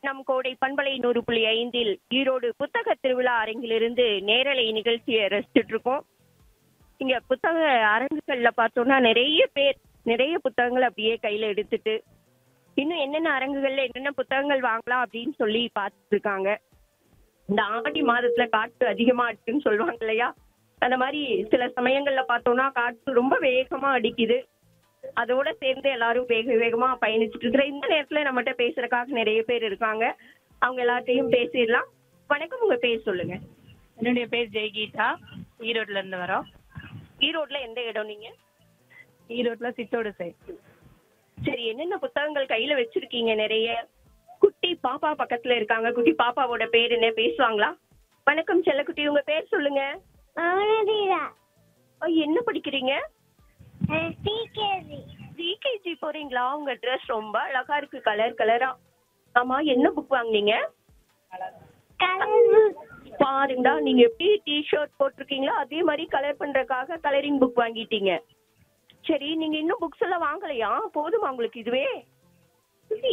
நம் கோடை பண்பலை நூறு புள்ளி ஐந்தில் ஈரோடு புத்தக திருவிழா அரங்கிலிருந்து நேரலை நிகழ்ச்சியை ரசிச்சுட்டு இருக்கோம் இங்க புத்தக அரங்குகள்ல பார்த்தோம்னா நிறைய பேர் நிறைய புத்தகங்கள் அப்படியே கையில எடுத்துட்டு இன்னும் என்னென்ன அரங்குகள்ல என்னென்ன புத்தகங்கள் வாங்கலாம் அப்படின்னு சொல்லி பார்த்துட்டு இருக்காங்க இந்த ஆடி மாதத்துல காற்று அதிகமா இருக்குன்னு சொல்லுவாங்க இல்லையா அந்த மாதிரி சில சமயங்கள்ல பார்த்தோம்னா காற்று ரொம்ப வேகமா அடிக்குது அதோட சேர்ந்து எல்லாரும் வேக வேகமா பயணிச்சுட்டு இருக்கிற இந்த நேரத்துல நம்மகிட்ட பேசுறதுக்காக நிறைய பேர் இருக்காங்க அவங்க எல்லார்ட்டையும் பேசிடலாம் வணக்கம் உங்க பேர் சொல்லுங்க என்னுடைய பேர் ஜெய்கீதா ஈரோட்ல இருந்து வரோம் ஈரோட்ல எந்த இடம் நீங்க ஈரோட்ல சித்தோடு சைட் சரி என்னென்ன புத்தகங்கள் கையில வச்சிருக்கீங்க நிறைய குட்டி பாப்பா பக்கத்துல இருக்காங்க குட்டி பாப்பாவோட பேர் என்ன பேசுவாங்களா வணக்கம் செல்லக்குட்டி உங்க பேர் சொல்லுங்க அவனதீரா ஐ, என்ன படிக்கிறீங்க டிகேவி ஜிகேஜி போறீங்களா உங்க ட்ரெஸ் ரொம்ப அழகா இருக்கு கலர் கலரா ஆமா என்ன புக் வாங்குனீங்க கலர் பாருங்கடா நீங்க எப்படி டி ஷர்ட் போட்டிருக்கீங்களோ அதே மாதிரி கலர் பண்றதுக்காக கலரிங் புக் வாங்கிட்டீங்க சரி நீங்க இன்னும் புக்ஸ் எல்லாம் வாங்கலையா போதுமா உங்களுக்கு இதுவே சரி,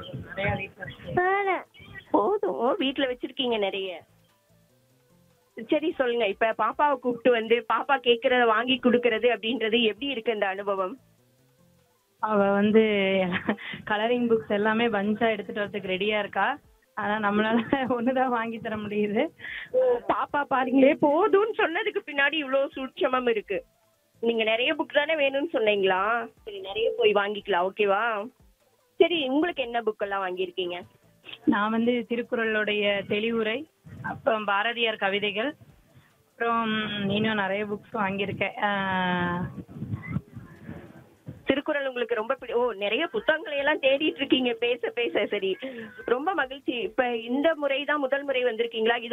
போதும் வீட்ல வச்சிருக்கீங்க நிறைய சரி சொல்லுங்க இப்ப பாப்பாவை கூப்பிட்டு வந்து பாப்பா கேக்குறத வாங்கி கொடுக்கறது அப்படின்றது எப்படி இருக்கு இந்த அனுபவம் அவ வந்து கலரிங் புக்ஸ் எல்லாமே பஞ்சா எடுத்துட்டு வரதுக்கு ரெடியா இருக்கா ஆனா நம்மளால ஒண்ணுதான் வாங்கி தர முடியுது ஓ, பாப்பா பாருங்களே போதும்னு சொன்னதுக்கு பின்னாடி இவ்வளவு சூட்சமம் இருக்கு நீங்க நிறைய புக் தானே வேணும்னு சொன்னீங்களா சரி நிறைய போய் வாங்கிக்கலாம் ஓகேவா சரி உங்களுக்கு என்ன புக் எல்லாம் வாங்கியிருக்கீங்க நான் வந்து திருக்குறளுடைய தெளிவுரை அப்புறம் பாரதியார் கவிதைகள் அப்புறம் இன்னும் நிறைய புக்ஸ் வாங்கியிருக்கேன் ஆஹ் திருக்குறள் உங்களுக்கு ரொம்ப பிடி ஓ நிறைய புத்தகங்களை எல்லாம் தேடிட்டு இருக்கீங்க பேச பேச சரி ரொம்ப மகிழ்ச்சி இப்ப இந்த முறை தான் முதல் முறை வந்திருக்கீங்களா இது